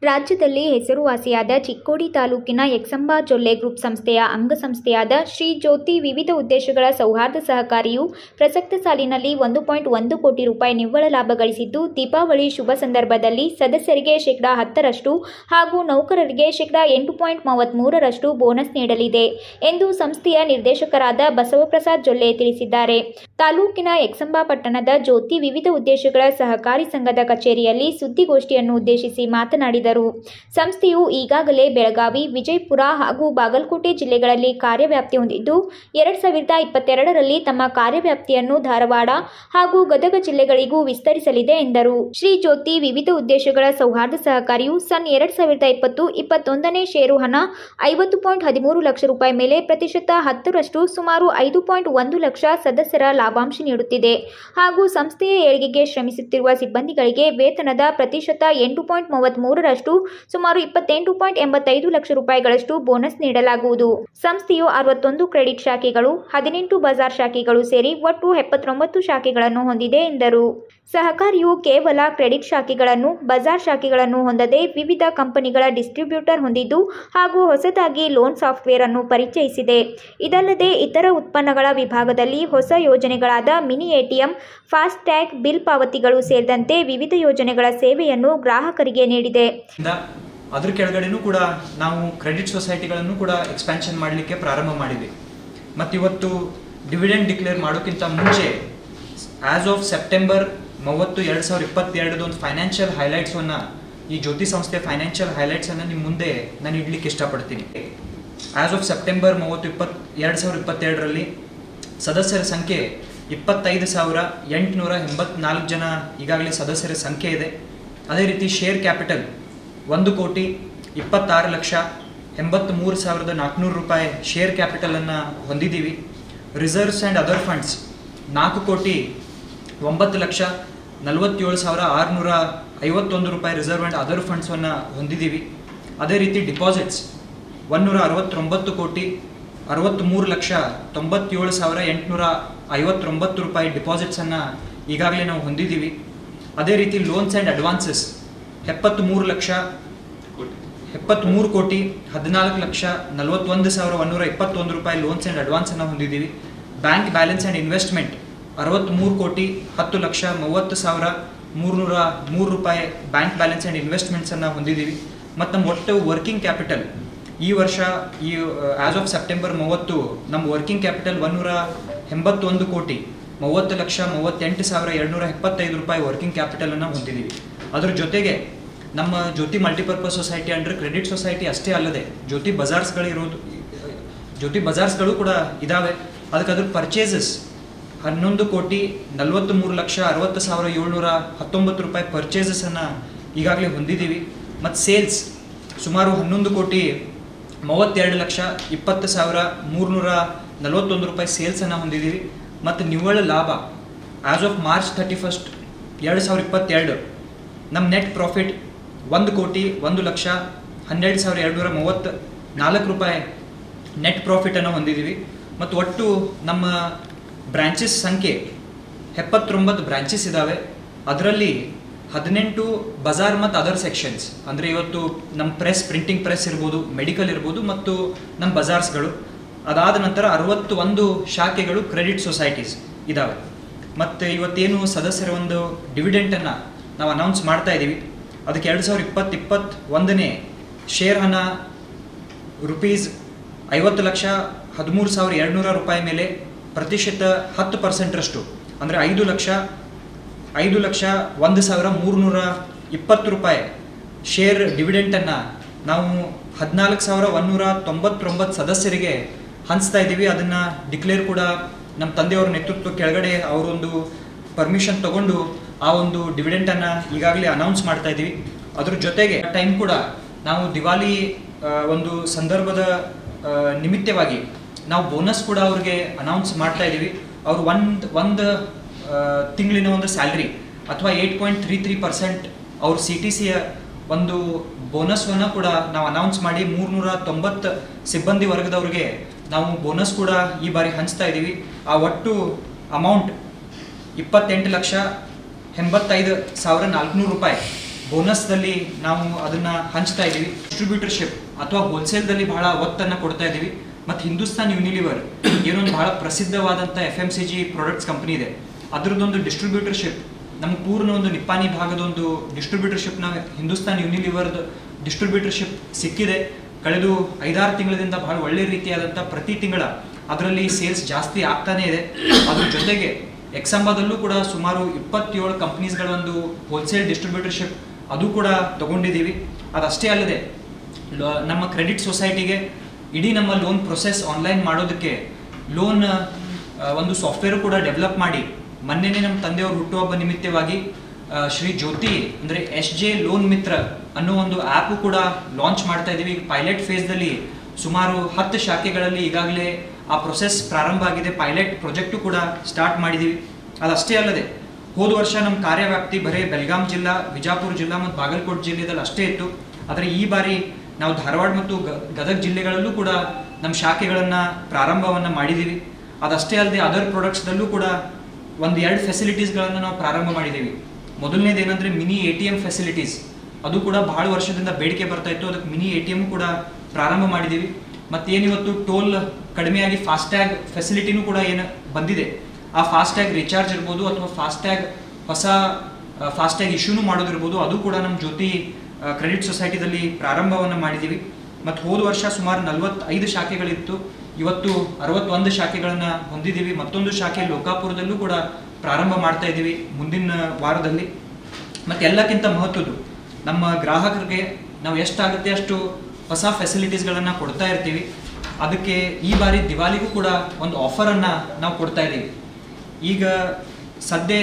ರಾಜ್ಯದಲ್ಲಿ ಹೆಸರುವಾಸಿಯಾದ ಚಿಕ್ಕೋಡಿ ತಾಲೂಕಿನ ಯಕ್ಸಂಬ ಜೊಲ್ಲೆ ಗ್ರೂಪ್ ಸಂಸ್ಥೆಯ ಅಂಗಸಂಸ್ಥೆಯಾದ ಶ್ರೀ ಜ್ಯೋತಿ ವಿವಿಧ ಉದ್ದೇಶಗಳ ಸೌಹಾರ್ದ ಸಹಕಾರಿಯು ಪ್ರಸಕ್ತ ಸಾಲಿನಲ್ಲಿ ಒಂದು ಪಾಯಿಂಟ್ ಒಂದು ಕೋಟಿ ರೂಪಾಯಿ ನಿವ್ವಳ ಲಾಭ ಗಳಿಸಿದ್ದು ದೀಪಾವಳಿ ಶುಭ ಸಂದರ್ಭದಲ್ಲಿ ಸದಸ್ಯರಿಗೆ ಶೇಕಡಾ ಹತ್ತರಷ್ಟು ಹಾಗೂ ನೌಕರರಿಗೆ ಶೇಕಡಾ ಎಂಟು ಪಾಯಿಂಟ್ ಮೂವತ್ತ್ಮೂರರಷ್ಟು ಬೋನಸ್ ನೀಡಲಿದೆ ಎಂದು ಸಂಸ್ಥೆಯ ನಿರ್ದೇಶಕರಾದ ಬಸವಪ್ರಸಾದ್ ಜೊಲ್ಲೆ ತಿಳಿಸಿದ್ದಾರೆ ತಾಲೂಕಿನ ಯಕ್ಸಂಬ ಪಟ್ಟಣದ ಜ್ಯೋತಿ ವಿವಿಧ ಉದ್ದೇಶಗಳ ಸಹಕಾರಿ ಸಂಘದ ಕಚೇರಿಯಲ್ಲಿ ಸುದ್ದಿಗೋಷ್ಠಿಯನ್ನು ಉದ್ದೇಶಿಸಿ ಮಾತನಾಡಿದರು ಸಂಸ್ಥೆಯು ಈಗಾಗಲೇ ಬೆಳಗಾವಿ ವಿಜಯಪುರ ಹಾಗೂ ಬಾಗಲಕೋಟೆ ಜಿಲ್ಲೆಗಳಲ್ಲಿ ಕಾರ್ಯವ್ಯಾಪ್ತಿ ಹೊಂದಿದ್ದು ಎರಡು ಸಾವಿರದ ಇಪ್ಪತ್ತೆರಡರಲ್ಲಿ ತಮ್ಮ ಕಾರ್ಯವ್ಯಾಪ್ತಿಯನ್ನು ಧಾರವಾಡ ಹಾಗೂ ಗದಗ ಜಿಲ್ಲೆಗಳಿಗೂ ವಿಸ್ತರಿಸಲಿದೆ ಎಂದರು ಶ್ರೀ ಜ್ಯೋತಿ ವಿವಿಧ ಉದ್ದೇಶಗಳ ಸೌಹಾರ್ದ ಸಹಕಾರಿಯು ಸನ್ ಎರಡು ಸಾವಿರದ ಇಪ್ಪತ್ತು ಇಪ್ಪತ್ತೊಂದನೇ ಷೇರು ಹಣ ಐವತ್ತು ಪಾಯಿಂಟ್ ಹದಿಮೂರು ಲಕ್ಷ ರೂಪಾಯಿ ಮೇಲೆ ಪ್ರತಿಶತ ಹತ್ತರಷ್ಟು ಸುಮಾರು ಐದು ಪಾಯಿಂಟ್ ಒಂದು ಲಕ್ಷ ಸದಸ್ಯರ ಲಾಭಾಂಶ ನೀಡುತ್ತಿದೆ ಹಾಗೂ ಸಂಸ್ಥೆಯ ಏಳಿಗೆಗೆ ಶ್ರಮಿಸುತ್ತಿರುವ ಸಿಬ್ಬಂದಿಗಳಿಗೆ ವೇತನದ ಪ್ರತಿಶತ ಎಂಟು ಪಾಯಿಂಟ್ ಮೂವತ್ತ್ಮೂರರಷ್ಟು ಸುಮಾರು ಇಪ್ಪತ್ತೆಂಟು ಪಾಯಿಂಟ್ ಎಂಬತ್ತೈದು ಲಕ್ಷ ರೂಪಾಯಿಗಳಷ್ಟು ಬೋನಸ್ ನೀಡಲಾಗುವುದು ಸಂಸ್ಥೆಯು ಅರವತ್ತೊಂದು ಕ್ರೆಡಿಟ್ ಶಾಖೆಗಳು ಹದಿನೆಂಟು ಬಜಾರ್ ಶಾಖೆಗಳು ಸೇರಿ ಒಟ್ಟು ಎಪ್ಪತ್ತೊಂಬತ್ತು ಶಾಖೆಗಳನ್ನು ಹೊಂದಿದೆ ಎಂದರು ಸಹಕಾರಿಯು ಕೇವಲ ಕ್ರೆಡಿಟ್ ಶಾಖೆಗಳನ್ನು ಬಜಾರ್ ಶಾಖೆಗಳನ್ನು ಹೊಂದದೆ ವಿವಿಧ ಕಂಪನಿಗಳ ಡಿಸ್ಟ್ರಿಬ್ಯೂಟರ್ ಹೊಂದಿದ್ದು ಹಾಗೂ ಹೊಸದಾಗಿ ಲೋನ್ ಸಾಫ್ಟ್ವೇರ್ ಅನ್ನು ಪರಿಚಯಿಸಿದೆ ಇದಲ್ಲದೆ ಇತರ ಉತ್ಪನ್ನಗಳ ವಿಭಾಗದಲ್ಲಿ ಹೊಸ ಯೋಜನೆಗಳಾದ mini ATM fast tag bill ಪಾವತಿಗಳು ಸೇರಿದಂತೆ ವಿವಿಧ ಯೋಜನೆಗಳ ಸೇವೆಯನ್ನು ಗ್ರಾಹಕರಿಗೆ ನೀಡಿದೆ ಇಂದ ಅದ್ರ ಕೆಳಗಡೆನೂ ಕೂಡ ನಾವು ಕ್ರೆಡಿಟ್ ಸೊಸೈಟಿಗಳನ್ನು ಕೂಡ ಎಕ್ಸ್ಪ್ಯಾನ್ಷನ್ ಮಾಡಲಿಕ್ಕೆ ಪ್ರಾರಂಭ ಮಾಡಿದ್ವಿ ಮತ್ತು ಇವತ್ತು ಡಿವಿಡೆಂಡ್ ಡಿಕ್ಲೇರ್ ಮಾಡೋಕ್ಕಿಂತ ಮುಂಚೆ ಆ್ಯಸ್ ಆಫ್ ಸೆಪ್ಟೆಂಬರ್ ಮೂವತ್ತು ಎರಡು ಸಾವಿರದ ಇಪ್ಪತ್ತೆರಡದ ಒಂದು ಫೈನಾನ್ಷಿಯಲ್ ಹೈಲೈಟ್ಸನ್ನು ಈ ಜ್ಯೋತಿ ಸಂಸ್ಥೆ ಫೈನಾನ್ಷಿಯಲ್ ಹೈಲೈಟ್ಸನ್ನು ನಿಮ್ಮ ಮುಂದೆ ನಾನು ಇಡ್ಲಿಕ್ಕೆ ಇಷ್ಟಪಡ್ತೀನಿ ಆ್ಯಸ್ ಆಫ್ ಸೆಪ್ಟೆಂಬರ್ ಮೂವತ್ತು ಇಪ್ಪತ್ತು ಎರಡು ಸಾವಿರದ ಇಪ್ಪತ್ತೆರಡರಲ್ಲಿ ಸದಸ್ಯರ ಸಂಖ್ಯೆ ಇಪ್ಪತ್ತೈದು ಸಾವಿರ ಎಂಟುನೂರ ಎಂಬತ್ನಾಲ್ಕು ಜನ ಈಗಾಗಲೇ ಸದಸ್ಯರ ಸಂಖ್ಯೆ ಇದೆ ಅದೇ ರೀತಿ ಶೇರ್ ಕ್ಯಾಪಿಟಲ್ ಒಂದು ಕೋಟಿ ಇಪ್ಪತ್ತಾರು ಲಕ್ಷ ಎಂಬತ್ತ್ಮೂರು ಸಾವಿರದ ನಾಲ್ಕುನೂರು ರೂಪಾಯಿ ಶೇರ್ ಕ್ಯಾಪಿಟಲನ್ನು ಹೊಂದಿದ್ದೀವಿ ರಿಸರ್ವ್ಸ್ ಆ್ಯಂಡ್ ಅದರ್ ಫಂಡ್ಸ್ ನಾಲ್ಕು ಕೋಟಿ ಒಂಬತ್ತು ಲಕ್ಷ ನಲವತ್ತೇಳು ಸಾವಿರ ಆರುನೂರ ಐವತ್ತೊಂದು ರೂಪಾಯಿ ರಿಸರ್ವ್ ಆ್ಯಂಡ್ ಅದರ್ ಫಂಡ್ಸನ್ನು ಹೊಂದಿದ್ದೀವಿ ಅದೇ ರೀತಿ ಡಿಪಾಸಿಟ್ಸ್ ಒನ್ನೂರ ಅರವತ್ತೊಂಬತ್ತು ಕೋಟಿ ಅರವತ್ತ್ಮೂರು ಲಕ್ಷ ತೊಂಬತ್ತೇಳು ಸಾವಿರ ಎಂಟುನೂರ ಐವತ್ತೊಂಬತ್ತು ರೂಪಾಯಿ ಡಿಪಾಸಿಟ್ಸನ್ನು ಈಗಾಗಲೇ ನಾವು ಹೊಂದಿದ್ದೀವಿ ಅದೇ ರೀತಿ ಲೋನ್ಸ್ ಆ್ಯಂಡ್ ಅಡ್ವಾನ್ಸಸ್ ಎಪ್ಪತ್ತ್ಮೂರು ಲಕ್ಷ ಎಪ್ಪತ್ತ್ಮೂರು ಕೋಟಿ ಹದಿನಾಲ್ಕು ಲಕ್ಷ ನಲವತ್ತೊಂದು ಸಾವಿರ ಒನ್ನೂರ ಇಪ್ಪತ್ತೊಂದು ರೂಪಾಯಿ ಲೋನ್ಸ್ ಆ್ಯಂಡ್ ಅಡ್ವಾನ್ಸನ್ನು ಹೊಂದಿದ್ದೀವಿ ಬ್ಯಾಂಕ್ ಬ್ಯಾಲೆನ್ಸ್ ಆ್ಯಂಡ್ ಇನ್ವೆಸ್ಟ್ಮೆಂಟ್ ಅರವತ್ತ್ಮೂರು ಕೋಟಿ ಹತ್ತು ಲಕ್ಷ ಮೂವತ್ತು ಸಾವಿರ ಮೂರುನೂರ ಮೂರು ರೂಪಾಯಿ ಬ್ಯಾಂಕ್ ಬ್ಯಾಲೆನ್ಸ್ ಆ್ಯಂಡ್ ಇನ್ವೆಸ್ಟ್ಮೆಂಟ್ಸನ್ನು ಹೊಂದಿದ್ದೀವಿ ಮತ್ತು ನಮ್ಮ ಒಟ್ಟು ವರ್ಕಿಂಗ್ ಕ್ಯಾಪಿಟಲ್ ಈ ವರ್ಷ ಈ ಆ್ಯಸ್ ಆಫ್ ಸೆಪ್ಟೆಂಬರ್ ಮೂವತ್ತು ನಮ್ಮ ವರ್ಕಿಂಗ್ ಕ್ಯಾಪಿಟಲ್ ಒನ್ನೂರ ಎಂಬತ್ತೊಂದು ಕೋಟಿ ಮೂವತ್ತು ಲಕ್ಷ ಮೂವತ್ತೆಂಟು ಸಾವಿರ ಎರಡುನೂರ ಎಪ್ಪತ್ತೈದು ರೂಪಾಯಿ ವರ್ಕಿಂಗ್ ಕ್ಯಾಪಿಟಲನ್ನು ಹೊಂದಿದ್ದೀವಿ ಅದ್ರ ಜೊತೆಗೆ ನಮ್ಮ Jyothi multipurpose society under credit society ಅಷ್ಟೇ ಅಲ್ಲದೆ ಜ್ಯೋತಿ ಬಜಾರ್ಸ್ಗಳು ಇರೋದು ಜ್ಯೋತಿ ಬಜಾರ್ಸ್ಗಳು ಕೂಡ ಇದ್ದಾವೆ ಅದಕ್ಕೆ ಅದ್ರ ಪರ್ಚೇಸಸ್ ಹನ್ನೊಂದು ಕೋಟಿ ನಲವತ್ತು ಮೂರು ಲಕ್ಷ ಅರವತ್ತು ಸಾವಿರ ಏಳ್ನೂರ ಹತ್ತೊಂಬತ್ತು ರೂಪಾಯಿ ಪರ್ಚೇಸಸನ್ನು ಈಗಾಗಲೇ ಹೊಂದಿದ್ದೀವಿ ಮತ್ತು ಸೇಲ್ಸ್ ಸುಮಾರು ಹನ್ನೊಂದು ಕೋಟಿ ಮೂವತ್ತೆರಡು ಲಕ್ಷ ಇಪ್ಪತ್ತು ಸಾವಿರ ಮೂರುನೂರ ನಲವತ್ತೊಂದು ರೂಪಾಯಿ ಸೇಲ್ಸನ್ನು ಹೊಂದಿದ್ದೀವಿ ಮತ್ತು ನಿವ್ವಳ ಲಾಭ as of March thirty first ಎರಡು ಸಾವಿರದ ಇಪ್ಪತ್ತೆರಡು ನಮ್ಮ ನೆಟ್ ಪ್ರಾಫಿಟ್ ಒಂದು ಕೋಟಿ ಒಂದು ಲಕ್ಷ ಹನ್ನೆರಡು ಸಾವಿರ ಎರಡುನೂರ ಮೂವತ್ತು ನಾಲ್ಕು ರೂಪಾಯಿ ನೆಟ್ ಪ್ರಾಫಿಟನ್ನು ಹೊಂದಿದ್ದೀವಿ ಮತ್ತು ಒಟ್ಟು ನಮ್ಮ ಬ್ರ್ಯಾಂಚಸ್ ಸಂಖ್ಯೆ ಎಪ್ಪತ್ತೊಂಬತ್ತು ಬ್ರ್ಯಾಂಚಸ್ ಇದ್ದಾವೆ ಅದರಲ್ಲಿ ಹದಿನೆಂಟು ಬಜಾರ್ ಮತ್ತು ಅದರ್ ಸೆಕ್ಷನ್ಸ್ ಅಂದರೆ ಇವತ್ತು ನಮ್ಮ ಪ್ರೆಸ್ ಪ್ರಿಂಟಿಂಗ್ ಪ್ರೆಸ್ ಇರ್ಬೋದು ಮೆಡಿಕಲ್ ಇರ್ಬೋದು ಮತ್ತು ನಮ್ಮ ಬಜಾರ್ಸ್ಗಳು ಅದಾದ ನಂತರ ಅರವತ್ತು ಒಂದು ಶಾಖೆಗಳು ಕ್ರೆಡಿಟ್ ಸೊಸೈಟೀಸ್ ಇದ್ದಾವೆ ಮತ್ತು ಇವತ್ತೇನು ಸದಸ್ಯರ ಒಂದು ಡಿವಿಡೆಂಟನ್ನು ನಾವು ಅನೌನ್ಸ್ ಮಾಡ್ತಾ ಇದ್ದೀವಿ ಅದಕ್ಕೆ ಎರಡು ಸಾವಿರದ ಇಪ್ಪತ್ತು ಇಪ್ಪತ್ತು ಒಂದನೇ ಶೇರ್ ಹಣ ರುಪೀಸ್ ಐವತ್ತು ಲಕ್ಷ ಹದಿಮೂರು ಸಾವಿರ ಎರಡುನೂರ ರೂಪಾಯಿ ಮೇಲೆ ಪ್ರತಿಶತ ಹತ್ತು ಪರ್ಸೆಂಟ್ರಷ್ಟು ಅಂದರೆ ಐದು ಲಕ್ಷ ಐದು ಲಕ್ಷ ಒಂದು ಸಾವಿರ ಮೂರುನೂರ ಇಪ್ಪತ್ತು ರೂಪಾಯಿ ಶೇರ್ ಡಿವಿಡೆಂಟನ್ನು ನಾವು ಹದಿನಾಲ್ಕು ಸಾವಿರ ಒಂದೂರ ತೊಂಬತ್ತೊಂಬತ್ತು ಸದಸ್ಯರಿಗೆ ಹಂಚ್ತಾ ಇದ್ದೀವಿ ಅದನ್ನು ಡಿಕ್ಲೇರ್ ಕೂಡ ನಮ್ಮ ತಂದೆಯವರ ನೇತೃತ್ವ ಕೆಳಗಡೆ ಅವರೊಂದು ಪರ್ಮಿಷನ್ ತಗೊಂಡು ಆ ಒಂದು ಡಿವಿಡೆಂಟನ್ನು ಈಗಾಗಲೇ ಅನೌನ್ಸ್ ಮಾಡ್ತಾ ಇದ್ದೀವಿ ಅದ್ರ ಜೊತೆಗೆ ಟೈಮ್ ಕೂಡ ನಾವು ದಿವಾಲಿ ಆ, ಒಂದು ಸಂದರ್ಭದ ಆ, ನಿಮಿತ್ತವಾಗಿ ನಾವು ಬೋನಸ್ ಕೂಡ ಅವ್ರಿಗೆ ಅನೌನ್ಸ್ ಮಾಡ್ತಾ ಇದ್ದೀವಿ ಅವ್ರು ಒಂದು ಒಂದು ತಿಂಗಳಿನ ಒಂದು ಸ್ಯಾಲ್ರಿ ಅಥವಾ eight point three three percent ಅವ್ರ ಸಿ ಟಿ ಸಿಯ ಒಂದು ಬೋನಸ್ವನ್ನು ಕೂಡ ನಾವು ಅನೌನ್ಸ್ ಮಾಡಿ ಮೂರ್ನೂರ ತೊಂಬತ್ತು ಸಿಬ್ಬಂದಿ ವರ್ಗದವ್ರಿಗೆ ನಾವು ಬೋನಸ್ ಕೂಡ ಈ ಬಾರಿ ಹಂಚ್ತಾ ಇದ್ದೀವಿ ಆ ಒಟ್ಟು ಅಮೌಂಟ್ ಇಪ್ಪತ್ತೆಂಟು ಲಕ್ಷ ಎಂಬತ್ತೈದು ಸಾವಿರ ನಾಲ್ಕುನೂರು ರೂಪಾಯಿ ಬೋನಸ್ದಲ್ಲಿ ನಾವು ಅದನ್ನ ಹಂಚ್ತಾ ಇದ್ದೀವಿ ಡಿಸ್ಟ್ರಿಬ್ಯೂಟರ್ಶಿಪ್ ಅಥವಾ ಹೋಲ್ಸೇಲ್ದಲ್ಲಿ ಬಹಳ ಒತ್ತನ್ನು ಕೊಡ್ತಾ ಇದ್ದೀವಿ ಮತ್ತು ಹಿಂದೂಸ್ತಾನ್ ಯೂನಿಲಿವರ್ ಏನೊಂದು ಬಹಳ ಪ್ರಸಿದ್ಧವಾದಂಥ F M C G products company ಇದೆ ಅದರದ್ದೊಂದು ಡಿಸ್ಟ್ರಿಬ್ಯೂಟರ್ಶಿಪ್ ನಮ್ಗೆ ಪೂರ್ಣ ಒಂದು ನಿಪ್ಪಾನಿ ಭಾಗದ ಒಂದು ಡಿಸ್ಟ್ರಿಬ್ಯೂಟರ್ಶಿಪ್ನ ಹಿಂದೂಸ್ತಾನ್ ಯೂನಿಲಿವರ್ದ ಡಿಸ್ಟ್ರಿಬ್ಯೂಟರ್ಶಿಪ್ ಸಿಕ್ಕಿದೆ ಕಳೆದು ಐದಾರು ತಿಂಗಳಿಂದ ಬಹಳ ಒಳ್ಳೆ ರೀತಿಯಾದಂಥ ಪ್ರತಿ ತಿಂಗಳ ಅದರಲ್ಲಿ ಸೇಲ್ಸ್ ಜಾಸ್ತಿ ಆಗ್ತಾನೇ ಇದೆ ಅದ್ರ ಜೊತೆಗೆ ಎಕ್ಸಂಬಾದಲ್ಲೂ ಕೂಡ ಸುಮಾರು ಇಪ್ಪತ್ತೇಳು ಕಂಪ್ನೀಸ್ಗಳ ಒಂದು ಹೋಲ್ಸೇಲ್ ಡಿಸ್ಟ್ರಿಬ್ಯೂಟರ್ಶಿಪ್ ಅದು ಕೂಡ ತಗೊಂಡಿದ್ದೀವಿ ಅದಷ್ಟೇ ಅಲ್ಲದೆ ಲ- ನಮ್ಮ ಕ್ರೆಡಿಟ್ ಸೊಸೈಟಿಗೆ ಇಡೀ ನಮ್ಮ ಲೋನ್ ಪ್ರೊಸೆಸ್ ಆನ್ಲೈನ್ ಮಾಡೋದಕ್ಕೆ ಲೋನ್ ಒಂದು ಸಾಫ್ಟ್ವೇರ್ ಕೂಡ ಡೆವಲಪ್ ಮಾಡಿ ಮೊನ್ನೆನೇ ನಮ್ಮ ತಂದೆಯವರು ಹುಟ್ಟುಹಬ್ಬ ನಿಮಿತ್ತವಾಗಿ ಆ, ಶ್ರೀ ಜ್ಯೋತಿ ಅಂದರೆ ಎಸ್ ಜೆ ಲೋನ್ ಮಿತ್ರ ಅನ್ನೋ ಒಂದು ಆ್ಯಪು ಕೂಡ ಲಾಂಚ್ ಮಾಡ್ತಾ ಇದ್ದೀವಿ ಈಗ ಪೈಲಟ್ ಫೇಸ್ದಲ್ಲಿ ಸುಮಾರು ಹತ್ತು ಶಾಖೆಗಳಲ್ಲಿ ಈಗಾಗಲೇ ಆ ಪ್ರೊಸೆಸ್ ಪ್ರಾರಂಭ ಆಗಿದೆ ಪೈಲಟ್ ಪ್ರಾಜೆಕ್ಟು ಕೂಡ ಸ್ಟಾರ್ಟ್ ಮಾಡಿದ್ದೀವಿ ಅದಷ್ಟೇ ಅಲ್ಲದೆ ಹೋದ ವರ್ಷ ನಮ್ಮ ಕಾರ್ಯವ್ಯಾಪ್ತಿ ಬರೀ ಬೆಲ್ಗಾಂ ಜಿಲ್ಲಾ ವಿಜಾಪುರ ಜಿಲ್ಲಾ ಮತ್ತು ಬಾಗಲಕೋಟೆ ಜಿಲ್ಲೆದಲ್ಲಿ ಅಷ್ಟೇ ಇತ್ತು ಆದರೆ ಈ ಬಾರಿ ನಾವು ಧಾರವಾಡ ಮತ್ತು ಗ- ಗದಗ ಜಿಲ್ಲೆಗಳಲ್ಲೂ ಕೂಡ ನಮ್ಮ ಶಾಖೆಗಳನ್ನು ಪ್ರಾರಂಭವನ್ನು ಮಾಡಿದ್ದೀವಿ ಅದಷ್ಟೇ ಅಲ್ಲದೆ ಅದರ್ ಪ್ರಾಡಕ್ಟ್ಸ್ದಲ್ಲೂ ಕೂಡ ಒಂದು ಎರಡು ಫೆಸಿಲಿಟೀಸ್ಗಳನ್ನು ನಾವು ಪ್ರಾರಂಭ ಮಾಡಿದ್ದೀವಿ ಮೊದಲನೇದು ಏನಂದರೆ mini A T M facilities ಅದು ಕೂಡ ಬಹಳ ವರ್ಷದಿಂದ ಬೇಡಿಕೆ ಬರ್ತಾ ಇತ್ತು ಅದಕ್ಕೆ ಮಿನಿ ಎ ಟಿ ಎಮ್ ಕೂಡ ಪ್ರಾರಂಭ ಮಾಡಿದ್ದೀವಿ ಮತ್ತೇನಿವತ್ತು ಟೋಲ್ ಕಡಿಮೆಯಾಗಿ ಫಾಸ್ಟ್ಯಾಗ್ ಫೆಸಿಲಿಟಿನೂ ಕೂಡ ಏನು ಬಂದಿದೆ ಆ ಫಾಸ್ಟ್ಯಾಗ್ ರಿಚಾರ್ಜ್ ಇರ್ಬೋದು ಅಥವಾ ಫಾಸ್ಟ್ಯಾಗ್ ಹೊಸ ಫಾಸ್ಟ್ಯಾಗ್ ಇಶ್ಯೂನು ಮಾಡೋದಿರ್ಬೋದು ಅದು ಕೂಡ ನಮ್ಮ ಜ್ಯೋತಿ ಕ್ರೆಡಿಟ್ ಸೊಸೈಟಿದಲ್ಲಿ ಪ್ರಾರಂಭವನ್ನು ಮಾಡಿದ್ದೀವಿ ಮತ್ತು ಹೋದ ವರ್ಷ ಸುಮಾರು ನಲವತ್ತೈದು ಶಾಖೆಗಳಿತ್ತು ಇವತ್ತು ಅರವತ್ತೊಂದು ಶಾಖೆಗಳನ್ನು ಹೊಂದಿದ್ದೀವಿ ಮತ್ತೊಂದು ಶಾಖೆ ಲೋಕಾಪುರದಲ್ಲೂ ಕೂಡ ಪ್ರಾರಂಭ ಮಾಡ್ತಾ ಇದ್ದೀವಿ ಮುಂದಿನ ವಾರದಲ್ಲಿ ಮತ್ತು ಎಲ್ಲಕ್ಕಿಂತ ಮಹತ್ವದ್ದು ನಮ್ಮ ಗ್ರಾಹಕರಿಗೆ ನಾವು ಎಷ್ಟಾಗುತ್ತೆ ಅಷ್ಟು ಹೊಸ ಫೆಸಿಲಿಟೀಸ್ಗಳನ್ನು ಕೊಡ್ತಾ ಇರ್ತೀವಿ ಅದಕ್ಕೆ ಈ ಬಾರಿ ದಿವಾಲಿಗೂ ಕೂಡ ಒಂದು ಆಫರನ್ನು ನಾವು ಕೊಡ್ತಾ ಇದ್ದೀವಿ ಈಗ ಸದ್ಯ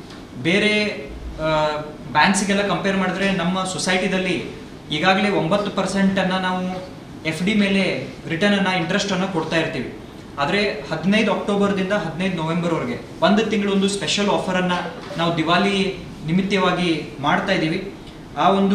ಬೇರೆ ಬ್ಯಾಂಕ್ಸಿಗೆಲ್ಲ ಕಂಪೇರ್ ಮಾಡಿದ್ರೆ ನಮ್ಮ ಸೊಸೈಟಿದಲ್ಲಿ ಈಗಾಗಲೇ ಒಂಬತ್ತು ಪರ್ಸೆಂಟನ್ನು ನಾವು ಎಫ್ ಡಿ ಮೇಲೆ ರಿಟರ್ನನ್ನು ಇಂಟ್ರೆಸ್ಟನ್ನು ಕೊಡ್ತಾ ಇರ್ತೀವಿ ಆದರೆ ಹದಿನೈದು ಅಕ್ಟೋಬರ್ದಿಂದ ಹದಿನೈದು ನವೆಂಬರ್ವರೆಗೆ ಒಂದು ತಿಂಗಳು ಒಂದು ಸ್ಪೆಷಲ್ ಆಫರನ್ನು ನಾವು ದಿವಾಲಿ ನಿಮಿತ್ತವಾಗಿ ಮಾಡ್ತಾ ಇದ್ದೀವಿ ಆ ಒಂದು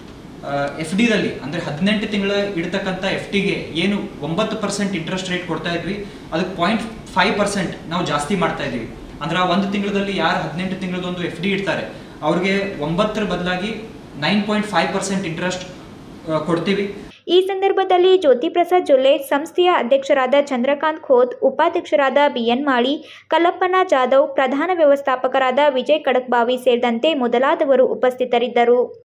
ಎಫ್ ಡಿದಲ್ಲಿ ಅಂದರೆ ಹದಿನೆಂಟು ತಿಂಗಳ ಇಡ್ತಕ್ಕಂಥ ಎಫ್ ಟಿಗೆ ಏನು ಒಂಬತ್ತು ಪರ್ಸೆಂಟ್ ಇಂಟ್ರೆಸ್ಟ್ ರೇಟ್ ಕೊಡ್ತಾ ಇದ್ವಿ ಅದಕ್ಕೆ ಪಾಯಿಂಟ್ ಫೈವ್ ಪರ್ಸೆಂಟ್ ನಾವು ಜಾಸ್ತಿ ಮಾಡ್ತಾ ಇದ್ದೀವಿ ಅಂದ್ರೆ ಆ ಒಂದು ತಿಂಗಳಲ್ಲಿ ಯಾರು ಹದಿನೆಂಟು ತಿಂಗಳದೊಂದು ಎಫ್ ಡಿ ಇಡ್ತಾರೆ ಅವ್ರಿಗೆ ಒಂಬತ್ತರ ಬದಲಾಗಿ nine point five percent interest ಕೊಡ್ತೀವಿ ಈ ಸಂದರ್ಭದಲ್ಲಿ ಜ್ಯೋತಿ ಪ್ರಸಾದ್ ಜೊಲ್ಲೆ ಸಂಸ್ಥೆಯ ಅಧ್ಯಕ್ಷರಾದ ಚಂದ್ರಕಾಂತ್ ಖೋತ್ ಉಪಾಧ್ಯಕ್ಷರಾದ ಬಿಎನ್ ಮಾಳಿ ಕಲ್ಲಪ್ಪನ ಜಾಧವ್ ಪ್ರಧಾನ ವ್ಯವಸ್ಥಾಪಕರಾದ ವಿಜಯ್ ಕಡಕ್ಬಾವಿ ಸೇರಿದಂತೆ ಮೊದಲಾದವರು ಉಪಸ್ಥಿತರಿದ್ದರು